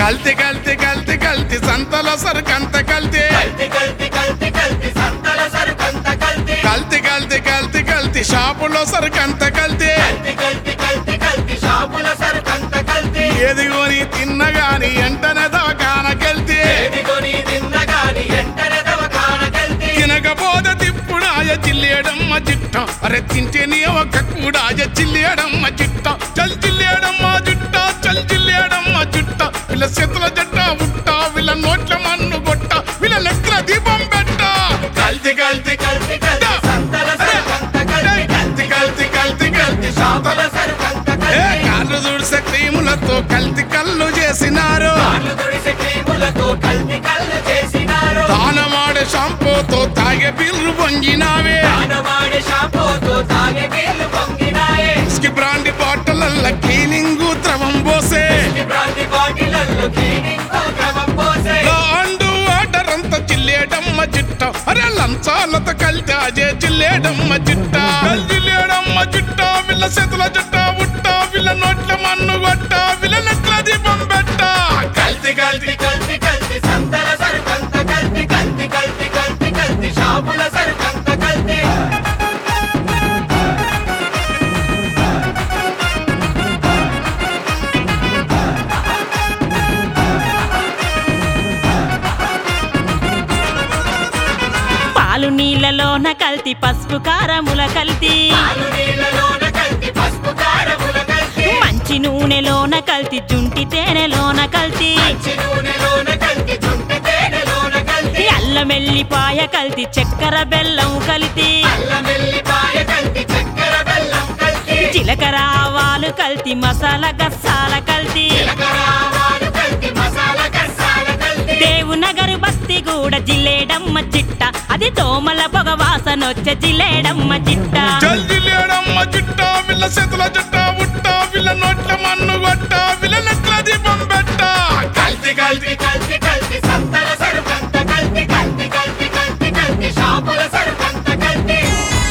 కల్తీ కల్తీ కల్తీ కల్తీ సంతల సరుకంత కల్తీ కల్తీ కల్తీ కల్తీ కల్తీ సంతల సరుకంత కల్తీ కల్తీ కల్తీ కల్తీ కల్తీ షాపులో సరుకంత కల్తీ కల్తీ కల్తీ కల్తీ కల్తీ షాపుల సరుకంత కల్తీ ఏది కొని తిన్నగాని ఎంటనే దవకానకెళ్తే ఏదిగోని తిన్నగాని ఎంటనే దవకాన కల్తీ తినకపోతే తిప్పుడాయ చిల్లేయడమ్మ చిట్ట అరే తింటే నీ ఒక కూడాయ చిల్లేయడమ్మ చిట్ట చల్ చిల్లేయడమ్మ జుట్ట చల్ చిల్లేయడమ్మ జుట్ట వీళ్ళ చేతుల జట్ట ఉట్ట వీళ్ళ నోట్ల మన్ను గొట్ట వీళ్ళ లెక్కల దీపం పెట్ట కల్తీ కల్తీ కల్తీ కల్తీ సంతల సరుకంత కల్తీ కల్తీ కల్తీ కల్తీ కల్తీ షాపుల సరుకంత ఏ కల్తీ కాళ్ళు దుడిసే క్రీములతో కల్తీ కళ్ళు చేసినారు కాళ్ళు తుడిసే క్రీములతో కల్తీ కళ్ళు చేసినారు తానమాడే షాంపూతో తాగే బిల్లు పొంగినావే దానవాడి షాంపూతో తాగే నీళ్లు పొంగినాయే విస్కీ బ్రాండి బాటలల్ల క్లీనింగ్ ద్రవం పోసే ఈ బ్రాంతి బాటిలల్లో క్లీనింగ్ ద్రవం పోసే అండు వాటర్ అంత చిల్లేడమ్మ చిట్ట అరే లంచాలతో కలితే అజే చిల్లేడమ్మ చిట్ట చిల్లేడమ్మ చిట్ట వీళ్ళ చేతుల చుట్ట ఉట్ట వీళ్ళ నోట్ల మన్ను గొట్ట వీళ్ళ నెట్ల దీపం పెట్ట కల్తీ కల్తీ కల్తీ కల్తీ కల్తీ సంతల సరుకంత కల్తీ కల్తీ కల్తీ కల్తీ కల్తీ షాపుల సరుకంత కల్తీ పాలు నీళ్ళలోన కల్తీ పసుపు కారముల కల్తీ పాలు నీళ్ళలోన కల్తీ పసుపు కారముల కల్తీ మంచి నూనెలోన కల్తీ జుంటి తేనెలోన కల్తీ మంచి నూనెలోన కల్తీ జుంటి తేనెలోన కల్తీ అల్లం ఎల్లిపాయ కల్తీ చక్కెర బెల్లం కల్తీ అల్లం వెల్లిపాయ కల్తీ చక్కెర బెల్లం కల్తీ జీలకర్ర ఆవాలు కల్తీ మసాలా గస్సాల కల్తీ జీలకర్ర ఆవాలు కల్తీ మసాలా కసాల కల్తీ దేవునగరు బస్తి కూడా జిల్లేడమ్మ చిట్ట అది దోమల పొగ వాసనొచ్చే జిల్లేడమ్మ చిట్ట చల్ జిల్లేడమ్మ చిట్ట వీళ్ళ చేతుల చుట్ట ఉట్ట వీళ్ళ నోట్ల మన్ను గొట్ట వీళ్ళ నెట్ల దీపం పెట్ట కల్తీ కల్తీ కల్తీ కల్తీ కల్తీ సంతల సరుకంత కల్తీ కల్తీ కల్తీ కల్తీ కల్తీ షాపుల సరుకంత కల్తీ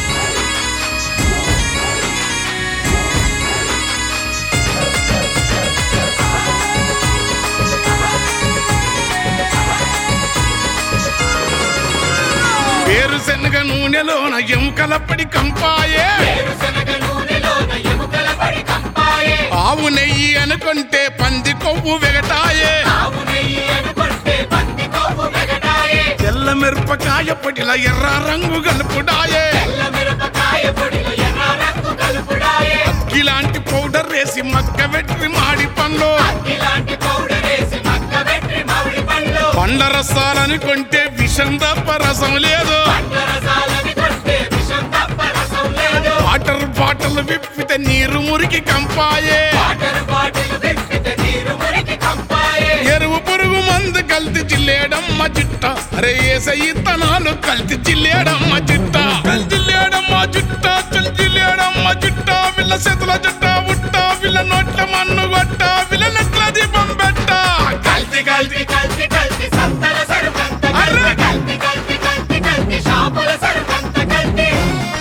వేరుశనగ నూనెలోన ఎముకలప్పటి కంపాయే వేరుశనగ నూనెలోన ఎముకల పడి కంపాయే ఆవు నెయ్యి అనుకుంటే పంది కొవ్వు వెగటాయే ఆవు నెయ్యి అనుకుంటే పంది కొవ్వు వెగటాయే తెల్ల మిరపకాయ పొడిల ఎర్ర రంగు గలుపుడాయే తెల్ల మిరపకాయ పొడిలో ఎర్ర రంగు కలుపుడాయే ఇలాంటి పౌడర్ వేసి మక్క వెట్టి మాడి పండ్లు ఇలాంటి పౌడర్ వేసి మక్క పెట్టి మామిడి పండ్లు పండ్ల రసాలనుకుంటే విషం తప్ప రసం లేదు రసాలని కొట్టే విషం తప్ప రసం లేదు వాటర్ బాటలు విప్పితే నీరు మురికి కంపాయే వాటర్ బాటిల్ విప్పితే నీరు మురికి కంపాయే ఎరువు పురుగు మందు కల్తీ చిల్లేడమ్మ చిట్ట అరే ఏసయ్యి తనాలు కల్తీ చిల్లేడమ్మ చిట్ట చిల్లేడమ్మ చిట్ట చల్ చిల్లేడమ్మ చిట్ట వీళ్ళ చేతుల చుట్ట ఉట్ట వీళ్ళ నోట్ల మన్ను గొట్ట వీళ్ళ నెట్ల దీపం పెట్ట కల్తీ కల్తీ కల్తీ కల్తీ సంతల సరుకంత అర్రే! కల్తీ కల్తీ కల్తీ కల్తీ షాపుల సరుకంత కల్తీ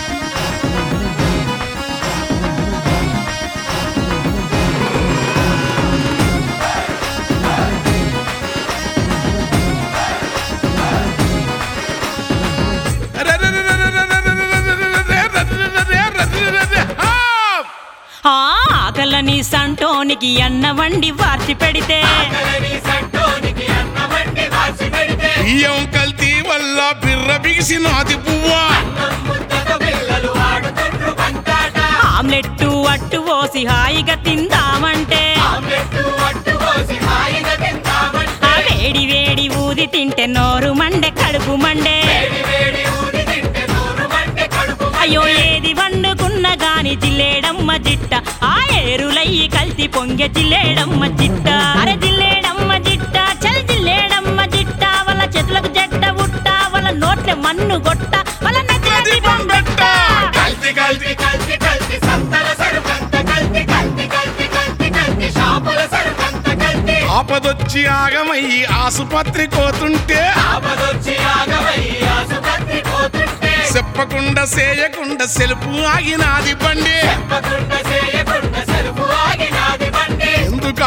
ఆ ఆకలని సంటోనికి అన్న వండి వార్చి పెడితే ఆకలని సంటోనికి అన్నమండి వాసి పెడితే బియ్యం కల్తీ వల్ల బిర్ర బిగిసినాది పువ్వా అన్నం ముద్దతో పిల్లలు ఆడుతుండ్రు బంతాట ఆమ్లెట్ అట్టు పోసి హాయిగా తిందామంటే ఆమ్లెట్ అట్టు పోసి హాయిగా తింటామంటే ఆ వేడి వేడి ఊది తింటే నోరు మండే కడుపు మండే వేడి వేడి ఊది తింటే నోరు మంటే కడుపు మంటే. అయ్యో ఏది వండుకున్న గాని జిల్లేడమ్మ జిట్ట ఆ ఏరులయ్యి కల్తి పొంగె జిల్లేడమ్మ జిట్ట అరే జిల్లేడమ్మ జిట్ట చల్ జిల్లేడమ్మ జిట్ట వాళ్ళ చేతులకు జట్ట ఉట్ట వాళ్ళ నోట్ల మన్ను గొట్ట వాళ్ళ నచ్చిన దీపం పెట్ట కల్తీ కల్తీ కల్తీ కల్తీ సంతల సరుకంత కల్తీ కల్తీ కల్తీ కల్తీ కల్తీ షాపుల సరుకంత కల్తీ ఆపదొచ్చి ఆగమయ్యి ఆసుపత్రి కోతుంటే ఆపదొచ్చి ఆగమై ఆసుపత్రి పోతుంటే చెప్పకుండా చేయకుండా సెలుపు ఆగినాది బండి చెప్పకుండా చేయకుండా సెరుపు ఆగినాది బండి ఎందుకు ఆగనని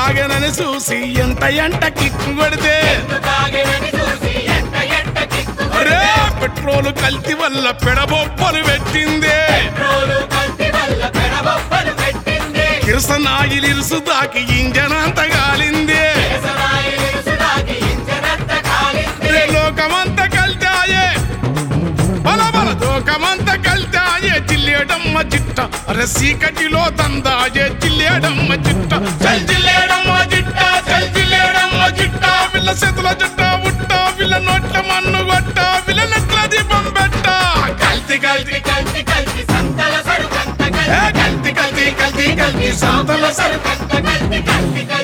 తాగెనని చూసి ఎంత ఎంట కిక్కు కొడితే తాగినని చూసి ఎంట ఎంట కిక్కు అరే పెట్రోల్ కల్తీ వల్ల పెడబొప్పలు పెట్టిందే పెట్రోలు కల్తీ వల్ల పెడబొబ్బలు పెట్టింది కిరసనాయిలు ఇరుసు దాకి ఇంజన్ అంత గాలిందే కేసరాయి ఇరుసుదాకి ఇంజనంత కాలింది రే లోకమంత కల్తాయే బల బల లోకమంత కల్తాయే జిల్లేడమ్మ చిట్ట అరే సీకటిలో తందాయే జిల్లేడమ్మ చిట్ట చల్ జిల్లేడమ్మ చిట్ట చల్ జిల్లేడమ్మ చిట్ట వీళ్ళ చేతుల జట్ట ఉట్ట వీళ్ళ నోట్ల మన్ను కొట్ట వీళ్ళ నెట్ల దీపం పెట్ట కల్తీ కల్తీ కల్తీ కల్తీ సంతల సరుకంత ఏ కల్తీ కల్తీ కల్తీ కల్తీ కల్తీ సాతల సరు సరుకంత కల్తీ కల్తీ కల్తీ